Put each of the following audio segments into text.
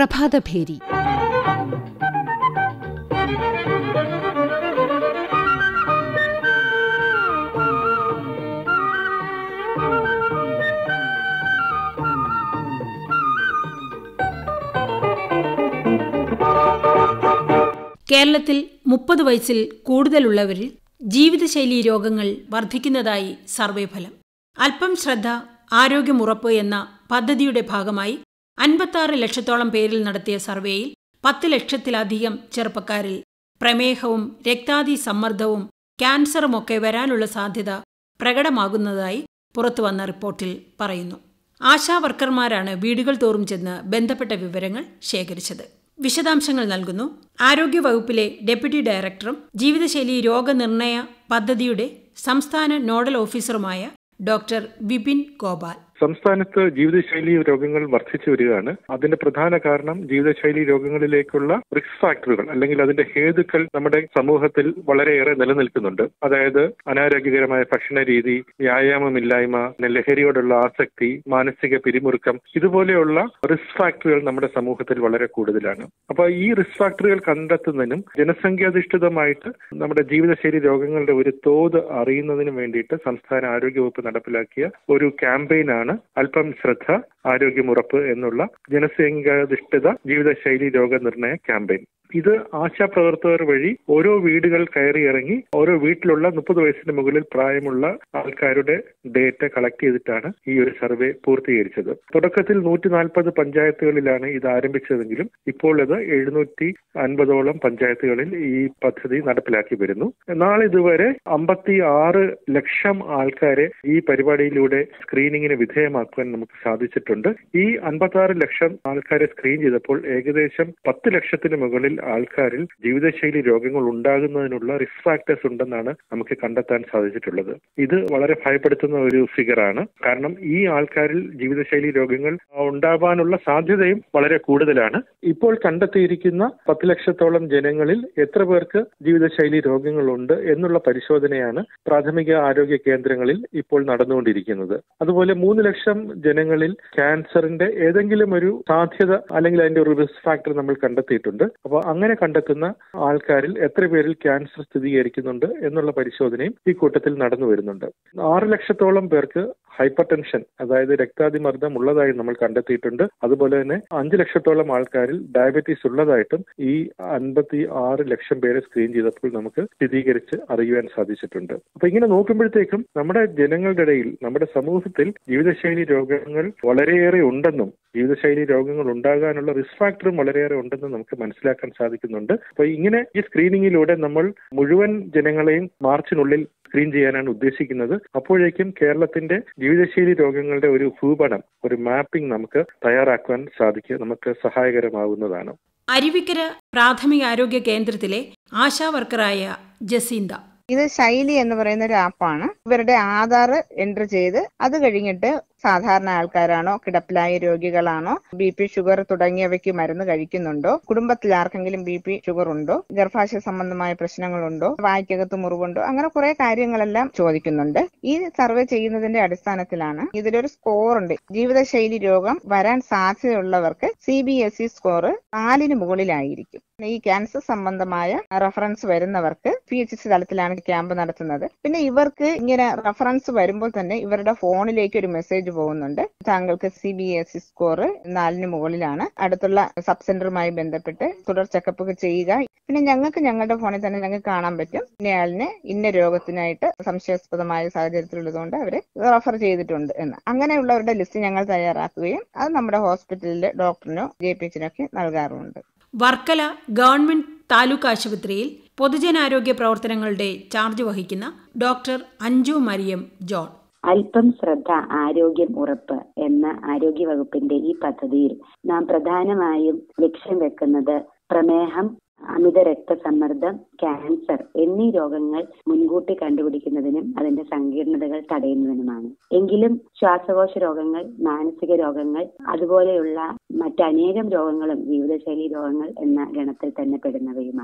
പ്രഭാതഭേരി കേരളത്തിൽ മുപ്പത് വയസ്സിൽ കൂടുതലുള്ളവരിൽ ജീവിതശൈലീ രോഗങ്ങൾ വർദ്ധിക്കുന്നതായി സർവേ ഫലം അല്പം ശ്രദ്ധ ആരോഗ്യമുറപ്പ് എന്ന പദ്ധതിയുടെ ഭാഗമായി അൻപത്താറ് ലക്ഷത്തോളം പേരിൽ നടത്തിയ സർവേയിൽ പത്ത് ലക്ഷത്തിലധികം ചെറുപ്പക്കാരിൽ പ്രമേഹവും രക്താതി സമ്മർദ്ദവും ക്യാൻസറുമൊക്കെ വരാനുള്ള സാധ്യത പ്രകടമാകുന്നതായി പുറത്തുവന്ന റിപ്പോർട്ടിൽ പറയുന്നു ആശാ വർക്കർമാരാണ് വീടുകൾ തോറും ചെന്ന് ബന്ധപ്പെട്ട വിവരങ്ങൾ ശേഖരിച്ചത് വിശദാംശങ്ങൾ നൽകുന്നു ആരോഗ്യവകുപ്പിലെ ഡെപ്യൂട്ടി ഡയറക്ടറും ജീവിതശൈലി രോഗനിർണയ പദ്ധതിയുടെ സംസ്ഥാന നോഡൽ ഓഫീസറുമായ ഡോക്ടർ വിപിൻ ഗോപാൽ സംസ്ഥാനത്ത് ജീവിതശൈലി രോഗങ്ങൾ വർദ്ധിച്ചു വരികയാണ് അതിന്റെ പ്രധാന കാരണം ജീവിതശൈലി രോഗങ്ങളിലേക്കുള്ള റിസ്ക് ഫാക്ടറുകൾ അല്ലെങ്കിൽ അതിന്റെ ഹേതുക്കൾ നമ്മുടെ സമൂഹത്തിൽ വളരെയേറെ നിലനിൽക്കുന്നുണ്ട് അതായത് അനാരോഗ്യകരമായ ഭക്ഷണ രീതി വ്യായാമമില്ലായ്മ ലഹരിയോടുള്ള ആസക്തി മാനസിക പിരിമുറുക്കം ഇതുപോലെയുള്ള റിസ്ക് ഫാക്ടറുകൾ നമ്മുടെ സമൂഹത്തിൽ വളരെ കൂടുതലാണ് അപ്പൊ ഈ റിസ്ക് ഫാക്ടറുകൾ കണ്ടെത്തുന്നതിനും ജനസംഖ്യാധിഷ്ഠിതമായിട്ട് നമ്മുടെ ജീവിതശൈലി രോഗങ്ങളുടെ ഒരു തോത് അറിയുന്നതിനും വേണ്ടിയിട്ട് സംസ്ഥാന ആരോഗ്യവകുപ്പ് നടപ്പിലാക്കിയ ഒരു ക്യാമ്പയിനാണ് ആണ് അല്പം ശ്രദ്ധ ആരോഗ്യമുറപ്പ് എന്നുള്ള ജനസംഖ്യാധിഷ്ഠിത ജീവിതശൈലി രോഗനിർണയ ക്യാമ്പയിൻ ഇത് ആശാപ്രവർത്തകർ വഴി ഓരോ വീടുകൾ കയറി ഇറങ്ങി ഓരോ വീട്ടിലുള്ള മുപ്പത് വയസ്സിന് മുകളിൽ പ്രായമുള്ള ആൾക്കാരുടെ ഡേറ്റ കളക്ട് ചെയ്തിട്ടാണ് ഈ ഒരു സർവേ പൂർത്തീകരിച്ചത് തുടക്കത്തിൽ നൂറ്റി നാൽപ്പത് പഞ്ചായത്തുകളിലാണ് ഇത് ആരംഭിച്ചതെങ്കിലും ഇപ്പോൾ ഇത് എഴുന്നൂറ്റി അൻപതോളം പഞ്ചായത്തുകളിൽ ഈ പദ്ധതി നടപ്പിലാക്കി വരുന്നു നാളിതുവരെ അമ്പത്തി ആറ് ലക്ഷം ആൾക്കാരെ ഈ പരിപാടിയിലൂടെ സ്ക്രീനിങ്ങിന് വിധേയമാക്കുവാൻ നമുക്ക് സാധിച്ചിട്ടുണ്ട് ഈ അൻപത്തി ആറ് ലക്ഷം ആൾക്കാരെ സ്ക്രീൻ ചെയ്തപ്പോൾ ഏകദേശം പത്ത് ലക്ഷത്തിന് മുകളിൽ ആൾക്കാരിൽ ജീവിതശൈലി രോഗങ്ങൾ ഉണ്ടാകുന്നതിനുള്ള റിസ്ക് ഫാക്ടേഴ്സ് ഉണ്ടെന്നാണ് നമുക്ക് കണ്ടെത്താൻ സാധിച്ചിട്ടുള്ളത് ഇത് വളരെ ഭയപ്പെടുത്തുന്ന ഒരു ഫിഗറാണ് കാരണം ഈ ആൾക്കാരിൽ ജീവിതശൈലി രോഗങ്ങൾ ഉണ്ടാവാനുള്ള സാധ്യതയും വളരെ കൂടുതലാണ് ഇപ്പോൾ കണ്ടെത്തിയിരിക്കുന്ന പത്ത് ലക്ഷത്തോളം ജനങ്ങളിൽ എത്ര പേർക്ക് ജീവിതശൈലി രോഗങ്ങളുണ്ട് എന്നുള്ള പരിശോധനയാണ് പ്രാഥമിക ആരോഗ്യ കേന്ദ്രങ്ങളിൽ ഇപ്പോൾ നടന്നുകൊണ്ടിരിക്കുന്നത് അതുപോലെ മൂന്ന് ലക്ഷം ജനങ്ങളിൽ ക്യാൻസറിന്റെ ഏതെങ്കിലും ഒരു സാധ്യത അല്ലെങ്കിൽ അതിന്റെ ഒരു റിസ്ക് ഫാക്ടർ നമ്മൾ കണ്ടെത്തിയിട്ടുണ്ട് അപ്പോൾ അങ്ങനെ കണ്ടെത്തുന്ന ആൾക്കാരിൽ എത്ര പേരിൽ ക്യാൻസർ സ്ഥിരീകരിക്കുന്നുണ്ട് എന്നുള്ള പരിശോധനയും ഈ കൂട്ടത്തിൽ നടന്നു വരുന്നുണ്ട് ആറ് ലക്ഷത്തോളം പേർക്ക് ഹൈപ്പർ ടെൻഷൻ അതായത് രക്താതിമർദ്ദം ഉള്ളതായി നമ്മൾ കണ്ടെത്തിയിട്ടുണ്ട് അതുപോലെ തന്നെ അഞ്ച് ലക്ഷത്തോളം ആൾക്കാരിൽ ഡയബറ്റീസ് ഉള്ളതായിട്ടും ഈ അൻപത്തി ആറ് ലക്ഷം പേരെ സ്ക്രീൻ ചെയ്തപ്പോൾ നമുക്ക് സ്ഥിരീകരിച്ച് അറിയുവാൻ സാധിച്ചിട്ടുണ്ട് അപ്പൊ ഇങ്ങനെ നോക്കുമ്പോഴത്തേക്കും നമ്മുടെ ജനങ്ങളുടെ ഇടയിൽ നമ്മുടെ സമൂഹത്തിൽ ജീവിതശൈലി രോഗങ്ങൾ വളരെയേറെ ഉണ്ടെന്നും ജീവിതശൈലി രോഗങ്ങൾ ഉണ്ടാകാനുള്ള റിസ്ക് ഫാക്ടറും വളരെയേറെ ഉണ്ടെന്നും നമുക്ക് മനസ്സിലാക്കാൻ സാധിക്കുന്നുണ്ട് അപ്പൊ ഇങ്ങനെ ഈ സ്ക്രീനിങ്ങിലൂടെ നമ്മൾ മുഴുവൻ ജനങ്ങളെയും മാർച്ചിനുള്ളിൽ സ്ക്രീൻ ചെയ്യാനാണ് ഉദ്ദേശിക്കുന്നത് അപ്പോഴേക്കും കേരളത്തിന്റെ ജീവിതശൈലി രോഗങ്ങളുടെ ഒരു ഭൂപടം ഒരു മാപ്പിംഗ് നമുക്ക് തയ്യാറാക്കുവാൻ സാധിക്കുക നമുക്ക് സഹായകരമാകുന്നതാണ് അരുവിക്കര പ്രാഥമിക ആരോഗ്യ കേന്ദ്രത്തിലെ ആശാ വർക്കറായ ജസീന്ത ഇത് ശൈലി എന്ന് പറയുന്ന ഒരു ആപ്പാണ് ഇവരുടെ ആധാർ എൻട്രി ചെയ്ത് അത് കഴിഞ്ഞിട്ട് സാധാരണ ആൾക്കാരാണോ കിടപ്പിലായ രോഗികളാണോ ബി പി ഷുഗർ തുടങ്ങിയവയ്ക്ക് മരുന്ന് കഴിക്കുന്നുണ്ടോ കുടുംബത്തിൽ ആർക്കെങ്കിലും ബി പി ഷുഗർ ഉണ്ടോ ഗർഭാശയ സംബന്ധമായ പ്രശ്നങ്ങളുണ്ടോ വായ്ക്കകത്ത് മുറിവുണ്ടോ അങ്ങനെ കുറെ കാര്യങ്ങളെല്ലാം ചോദിക്കുന്നുണ്ട് ഈ സർവേ ചെയ്യുന്നതിന്റെ അടിസ്ഥാനത്തിലാണ് ഇതിലൊരു സ്കോർ ഉണ്ട് ജീവിതശൈലി രോഗം വരാൻ സാധ്യതയുള്ളവർക്ക് C B S E score നാലിന് മുകളിലായിരിക്കും ഈ ക്യാൻസർ സംബന്ധമായ റഫറൻസ് വരുന്നവർക്ക് പി എച്ച് സി തലത്തിലാണ് ക്യാമ്പ് നടത്തുന്നത് പിന്നെ ഇവർക്ക് ഇങ്ങനെ റഫറൻസ് വരുമ്പോൾ തന്നെ ഇവരുടെ ഫോണിലേക്ക് ഒരു മെസ്സേജ് പോകുന്നുണ്ട് താങ്കൾക്ക് C B S E score നാലിന് മുകളിലാണ് അടുത്തുള്ള സബ് സെന്ററുമായി ബന്ധപ്പെട്ട് തുടർ ചെക്കപ്പ് ചെയ്യുക പിന്നെ ഞങ്ങൾക്ക് ഞങ്ങളുടെ ഫോണിൽ തന്നെ ഞങ്ങൾക്ക് കാണാൻ പറ്റും ഇന്നയാളിന് ഇന്ന രോഗത്തിനായിട്ട് സംശയാസ്പദമായ സാഹചര്യത്തിലുള്ളതുകൊണ്ട് അവര് റെഫർ ചെയ്തിട്ടുണ്ട് എന്ന് അങ്ങനെയുള്ളവരുടെ ലിസ്റ്റ് ഞങ്ങൾ തയ്യാറാക്കുകയും അത് നമ്മുടെ ഹോസ്പിറ്റലിലെ ഡോക്ടറിനോ ജെ പി എച്ചിനോ ഒക്കെ നൽകാറുമുണ്ട് വർക്കല ഗവൺമെന്റ് താലൂക്ക് ആശുപത്രിയിൽ പൊതുജനാരോഗ്യ പ്രവർത്തനങ്ങളുടെ ചാർജ് വഹിക്കുന്ന ഡോക്ടർ അഞ്ജു മരിയം ജോൺ അല്പം ശ്രദ്ധ ആരോഗ്യം ഉറപ്പ് എന്ന ആരോഗ്യ വകുപ്പിന്റെ ഈ പദ്ധതിയിൽ നാം പ്രധാനമായും ലക്ഷ്യം വെക്കുന്നത് പ്രമേഹം അമിത രക്തസമ്മർദ്ദം ക്യാൻസർ എന്നീ രോഗങ്ങൾ മുൻകൂട്ടി കണ്ടുപിടിക്കുന്നതിനും അതിന്റെ സങ്കീർണതകൾ തടയുന്നതിനുമാണ് എങ്കിലും ശ്വാസകോശ രോഗങ്ങൾ മാനസിക രോഗങ്ങൾ അതുപോലെയുള്ള മറ്റനേകം രോഗങ്ങളും ജീവിതശൈലി രോഗങ്ങൾ എന്ന ഗണത്തിൽ തന്നെ പെടുന്നവയുമാണ്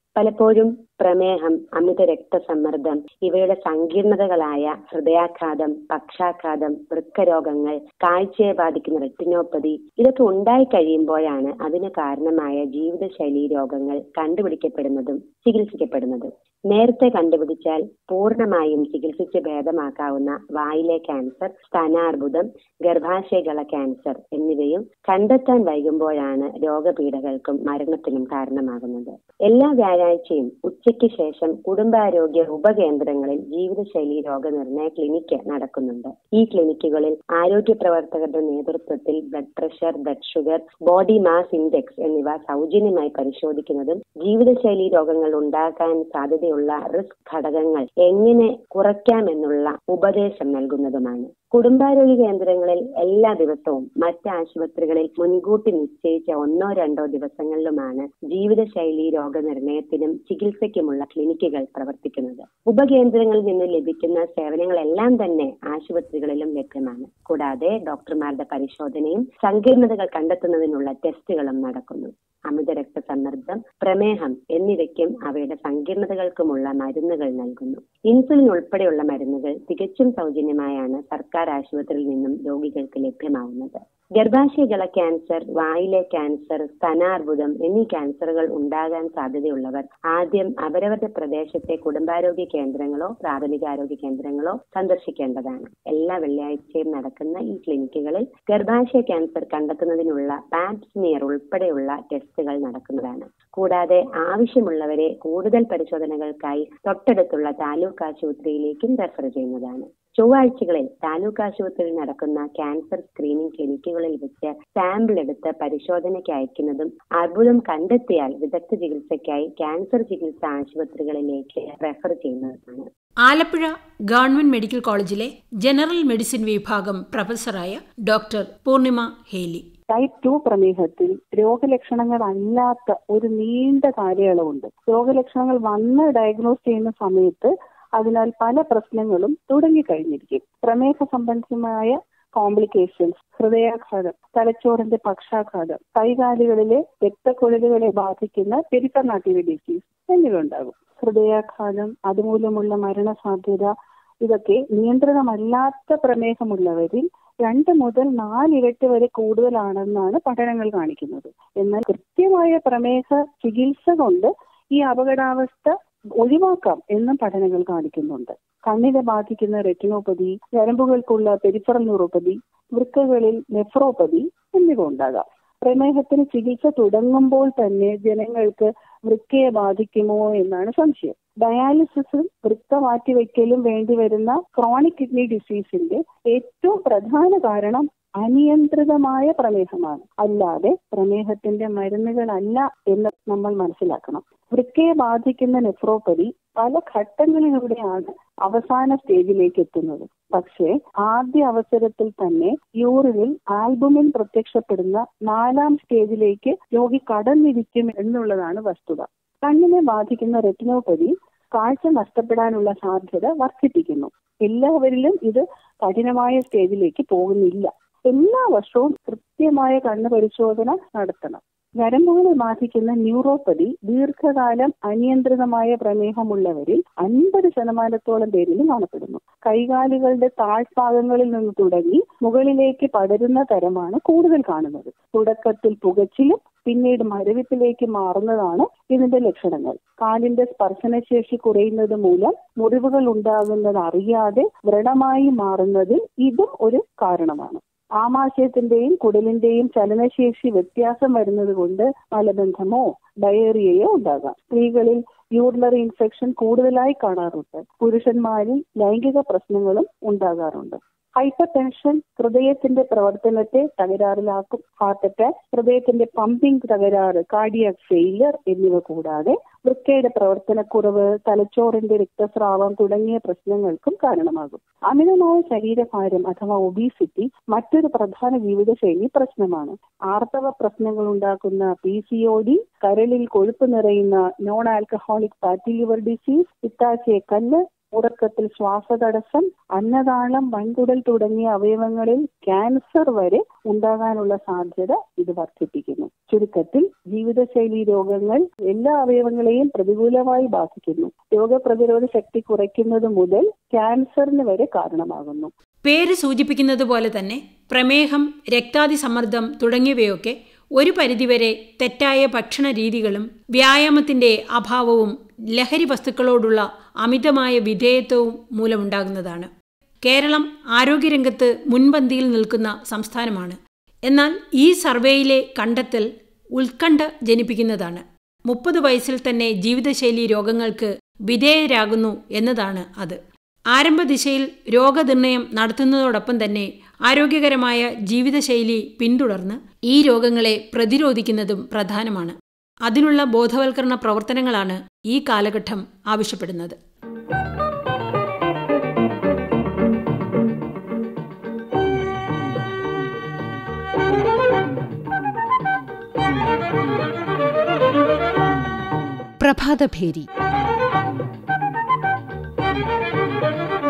പലപ്പോഴും പ്രമേഹം അമിത രക്തസമ്മർദ്ദം ഇവയുടെ സങ്കീർണതകളായ ഹൃദയാഘാതം പക്ഷാഘാതം വൃക്കരോഗങ്ങൾ കാഴ്ചയെ ബാധിക്കുന്ന റെറ്റിനോപ്പതി ഇതൊക്കെ ഉണ്ടായി കഴിയുമ്പോഴാണ് അതിന് കാരണമായ ജീവിതശൈലി രോഗങ്ങൾ കണ്ടുപിടിക്കപ്പെടുന്നതും ചികിത്സിക്കപ്പെടുന്നതും നേരത്തെ കണ്ടുപിടിച്ചാൽ പൂർണ്ണമായും ചികിത്സിച്ച് ഭേദമാക്കാവുന്ന വായിലെ ക്യാൻസർ സ്ഥാനാർബുദം ഗർഭാശയകള ക്യാൻസർ എന്നിവയും കണ്ടെത്താൻ വൈകുമ്പോഴാണ് രോഗപീഠകൾക്കും മരണത്തിനും കാരണമാകുന്നത് എല്ലാ വ്യാഴാഴ്ചയും ഉച്ചയ്ക്ക് ശേഷം കുടുംബാരോഗ്യ ഉപകേന്ദ്രങ്ങളിൽ ജീവിതശൈലി രോഗനിർണയ ക്ലിനിക്ക് നടക്കുന്നുണ്ട് ഈ ക്ലിനിക്കുകളിൽ ആരോഗ്യ പ്രവർത്തകരുടെ നേതൃത്വത്തിൽ blood pressure blood sugar body mass index എന്നിവ സൗജന്യമായി പരിശോധിക്കുന്നതും ജീവിതശൈലി രോഗങ്ങൾ ഉണ്ടാക്കാൻ സാധ്യതയുള്ള റിസ്ക് ഘടകങ്ങൾ എങ്ങനെ കുറയ്ക്കാമെന്നുള്ള ഉപദേശം നൽകുന്നതുമാണ് കുടുംബാരോഗ്യ കേന്ദ്രങ്ങളിൽ എല്ലാ ദിവസവും മറ്റ് ആശുപത്രികളിൽ മുൻകൂട്ടി നിശ്ചയിച്ച ഒന്നോ രണ്ടോ ദിവസങ്ങളിലുമാണ് ജീവിതശൈലി രോഗനിർണയത്തിനും ചികിത്സയ്ക്കുമുള്ള ക്ലിനിക്കുകൾ പ്രവർത്തിക്കുന്നത് ഉപകേന്ദ്രങ്ങളിൽ നിന്ന് ലഭിക്കുന്ന സേവനങ്ങളെല്ലാം തന്നെ ആശുപത്രികളിലും ലഭ്യമാണ് കൂടാതെ ഡോക്ടർമാരുടെ പരിശോധനയും സങ്കീർണതകൾ കണ്ടെത്തുന്നതിനുള്ള ടെസ്റ്റുകളും നടക്കുന്നു അമിത രക്തസമ്മർദ്ദം പ്രമേഹം എന്നിവയ്ക്കും അവയുടെ സങ്കീർണതകൾക്കുമുള്ള മരുന്നുകൾ നൽകുന്നു ഇൻസുലിൻ ഉൾപ്പെടെയുള്ള മരുന്നുകൾ തികച്ചും സൗജന്യമായാണ് സർക്കാർ ആശുപത്രിയിൽ നിന്നും രോഗികൾക്ക് ലഭ്യമാവുന്നത് ഗർഭാശയജല ക്യാൻസർ വായിലെ ക്യാൻസർ സ്തനാർബുദം എന്നീ ക്യാൻസറുകൾ ഉണ്ടാകാൻ സാധ്യതയുള്ളവർ ആദ്യം അവരവരുടെ പ്രദേശത്തെ കുടുംബാരോഗ്യ കേന്ദ്രങ്ങളോ പ്രാഥമികാരോഗ്യ കേന്ദ്രങ്ങളോ സന്ദർശിക്കേണ്ടതാണ് എല്ലാ വെള്ളിയാഴ്ചയും നടക്കുന്ന ഈ ക്ലിനിക്കുകളിൽ ഗർഭാശയ ക്യാൻസർ കണ്ടെത്തുന്നതിനുള്ള പാപ്സ്മിയർ ഉൾപ്പെടെയുള്ള ടെസ്റ്റുകൾ നടക്കുന്നതാണ് കൂടാതെ ആവശ്യമുള്ളവരെ കൂടുതൽ പരിശോധനകൾക്കായി തൊട്ടടുത്തുള്ള താലൂക്ക് ആശുപത്രിയിലേക്കും റെഫർ ചെയ്യുന്നതാണ് ചൊവ്വാഴ്ചകളിൽ താലൂക്ക് ആശുപത്രിയിൽ നടക്കുന്ന ക്യാൻസർ സ്ക്രീനിംഗ് ക്ലിനിക്കുകളിൽ വെച്ച് സാമ്പിൾ എടുത്ത് പരിശോധനയ്ക്ക് അയക്കുന്നതും അർബുദം കണ്ടെത്തിയാൽ വിദഗ്ധ ചികിത്സയ്ക്കായി ക്യാൻസർ ചികിത്സ ആശുപത്രികളിലേക്ക് റെഫർ ചെയ്യുന്നതാണ് ആലപ്പുഴ ഗവൺമെന്റ് മെഡിക്കൽ കോളേജിലെ ജനറൽ മെഡിസിൻ വിഭാഗം പ്രൊഫസറായ doctor Poornima Heli type two പ്രമേഹത്തിൽ രോഗലക്ഷണങ്ങൾ അല്ലാത്ത ഒരു നീണ്ട കാലയളവുണ്ട് രോഗലക്ഷണങ്ങൾ വന്ന് ഡയഗ്നോസ് ചെയ്യുന്ന സമയത്ത് അതിനാൽ പല പ്രശ്നങ്ങളും തുടങ്ങിക്കഴിഞ്ഞിരിക്കും പ്രമേഹ സംബന്ധമായ കോംപ്ലിക്കേഷൻസ് ഹൃദയാഘാതം തലച്ചോറിന്റെ പക്ഷാഘാതം കൈകാലുകളിലെ രക്തക്കുഴലുകളെ ബാധിക്കുന്ന പെരിഫർനാട്ടീവ് ഡിസീസ് എന്നിവ ഉണ്ടാകും ഹൃദയാഘാതം അതുമൂലമുള്ള മരണസാധ്യത ഇതൊക്കെ നിയന്ത്രണമല്ലാത്ത പ്രമേഹമുള്ളവരിൽ രണ്ട് മുതൽ നാലിരട്ടി വരെ കൂടുതലാണെന്നാണ് പഠനങ്ങൾ കാണിക്കുന്നത് എന്നാൽ കൃത്യമായ പ്രമേഹ ചികിത്സ കൊണ്ട് ഈ അപകടാവസ്ഥ ഒഴിവാക്കാം എന്നും പഠനങ്ങൾ കാണിക്കുന്നുണ്ട് കണ്ണിനെ ബാധിക്കുന്ന റെറ്റിനോപ്പതി ഞരമ്പുകൾക്കുള്ള പെരിഫറൽ ന്യൂറോപ്പതി വൃക്കകളിൽ നെഫ്രോപ്പതി എന്നിവ ഉണ്ടാകാം പ്രമേഹത്തിന് ചികിത്സ തുടങ്ങുമ്പോൾ തന്നെ ജനങ്ങൾക്ക് വൃക്കയെ ബാധിക്കുമോ എന്നാണ് സംശയം ഡയാലിസിസും വൃക്ക മാറ്റിവെക്കലും വേണ്ടിവരുന്ന ക്രോണിക് കിഡ്നി ഡിസീസിന്റെ ഏറ്റവും പ്രധാന കാരണം അനിയന്ത്രിതമായ പ്രമേഹമാണ് അല്ലാതെ പ്രമേഹത്തിന്റെ മരുന്നുകളല്ല എന്ന് നമ്മൾ മനസ്സിലാക്കണം വൃക്കയെ ബാധിക്കുന്ന നെഫ്രോപ്പതി പല ഘട്ടങ്ങളിലൂടെയാണ് അവസാന സ്റ്റേജിലേക്ക് എത്തുന്നത് പക്ഷേ ആദ്യ അവസരത്തിൽ തന്നെ യൂറിനിൽ ആൽബുമിൻ പ്രത്യക്ഷപ്പെടുന്ന നാലാം സ്റ്റേജിലേക്ക് രോഗി കടന്നിരിക്കും എന്നുള്ളതാണ് വസ്തുത കണ്ണിനെ ബാധിക്കുന്ന റെറ്റിനോപ്പതി കാഴ്ച നഷ്ടപ്പെടാനുള്ള സാധ്യത വർദ്ധിപ്പിക്കുന്നു എല്ലാവരിലും ഇത് കഠിനമായ സ്റ്റേജിലേക്ക് പോകുന്നില്ല എല്ലാ വർഷവും കൃത്യമായ കണ്ണ് പരിശോധന നടത്തണം ഞരമ്പുകളെ ബാധിക്കുന്ന ന്യൂറോപ്പതി ദീർഘകാലം അനിയന്ത്രിതമായ പ്രമേഹമുള്ളവരിൽ അൻപത് ശതമാനത്തോളം പേരിൽ കാണപ്പെടുന്നു കൈകാലുകളുടെ താഴ്ഭാഗങ്ങളിൽ നിന്ന് തുടങ്ങി മുകളിലേക്ക് പടരുന്ന തരമാണ് കൂടുതൽ കാണുന്നത് തുടക്കത്തിൽ പുകച്ചിലും പിന്നീട് മരവിപ്പിലേക്ക് മാറുന്നതാണ് ഇതിന്റെ ലക്ഷണങ്ങൾ കാലിന്റെ സ്പർശനശേഷി കുറയുന്നത് മൂലം മുറിവുകൾ ഉണ്ടാകുന്നത് അറിയാതെ വ്രണമായി മാറുന്നതിൽ ഇതും ഒരു കാരണമാണ് ആമാശയത്തിന്റെയും കുടലിന്റെയും ചലനശേഷി വ്യത്യാസം വരുന്നത് കൊണ്ട് മലബന്ധമോ ഡയേറിയയോ ഉണ്ടാകാം സ്ത്രീകളിൽ യൂറിനറി ഇൻഫെക്ഷൻ കൂടുതലായി കാണാറുണ്ട് പുരുഷന്മാരിൽ ലൈംഗിക പ്രശ്നങ്ങളും ഉണ്ടാകാറുണ്ട് ഹൈപ്പർ ടെൻഷൻ ഹൃദയത്തിന്റെ പ്രവർത്തനത്തെ തകരാറിലാക്കും ഹാർട്ട് അറ്റാക്ക് ഹൃദയത്തിന്റെ പമ്പിംഗ് തകരാറ് കാർഡിയാക് ഫെയിലിയർ എന്നിവ കൂടാതെ വൃക്കയുടെ പ്രവർത്തനക്കുറവ് തലച്ചോറിന്റെ രക്തസ്രാവം തുടങ്ങിയ പ്രശ്നങ്ങൾക്കും കാരണമാകും അമിതമായ ശരീരഭാരം അഥവാ ഒബീസിറ്റി മറ്റൊരു പ്രധാന ജീവിതശൈലി പ്രശ്നമാണ് ആർത്തവ പ്രശ്നങ്ങൾ ഉണ്ടാക്കുന്ന പി സി ഒ ഡി കരളിൽ കൊഴുപ്പ് നിറയുന്ന non alcoholic fatty liver disease പിത്താശയക്കല്ല് ഉറക്കത്തിൽ ശ്വാസതടസ്സം അന്നതാളം വൻകുടൽ തുടങ്ങിയ അവയവങ്ങളിൽ ക്യാൻസർ വരെ ഉണ്ടാകാനുള്ള സാധ്യത ഇത് വർദ്ധിപ്പിക്കുന്നു ചുരുക്കത്തിൽ ജീവിതശൈലി രോഗങ്ങൾ എല്ലാ അവയവങ്ങളെയും പ്രതികൂലമായി ബാധിക്കുന്നു രോഗപ്രതിരോധ ശക്തി കുറയ്ക്കുന്നത് മുതൽ ക്യാൻസറിന് വരെ കാരണമാകുന്നു പേര് സൂചിപ്പിക്കുന്നത് പോലെ തന്നെ പ്രമേഹം രക്താതിസമ്മർദ്ദം തുടങ്ങിയവയൊക്കെ ഒരു പരിധിവരെ തെറ്റായ ഭക്ഷണ രീതികളും വ്യായാമത്തിന്റെ അഭാവവും ലഹരി വസ്തുക്കളോടുള്ള അമിതമായ വിധേയത്വവും മൂലമുണ്ടാകുന്നതാണ് കേരളം ആരോഗ്യരംഗത്ത് മുൻപന്തിയിൽ നിൽക്കുന്ന സംസ്ഥാനമാണ് എന്നാൽ ഈ സർവേയിലെ കണ്ടെത്തൽ ഉത്കണ്ഠ ജനിപ്പിക്കുന്നതാണ് മുപ്പത് വയസ്സിൽ തന്നെ ജീവിതശൈലി രോഗങ്ങൾക്ക് വിധേയരാകുന്നു എന്നതാണ് അത് ആരംഭദിശയിൽ രോഗനിർണയം നടത്തുന്നതോടൊപ്പം തന്നെ ആരോഗ്യകരമായ ജീവിതശൈലി പിന്തുടർന്ന് ഈ രോഗങ്ങളെ പ്രതിരോധിക്കുന്നതും പ്രധാനമാണ് അതിനുള്ള ബോധവൽക്കരണ പ്രവർത്തനങ്ങളാണ് ഈ കാലഘട്ടം ആവശ്യപ്പെടുന്നത് പ്രഭാതഭേരി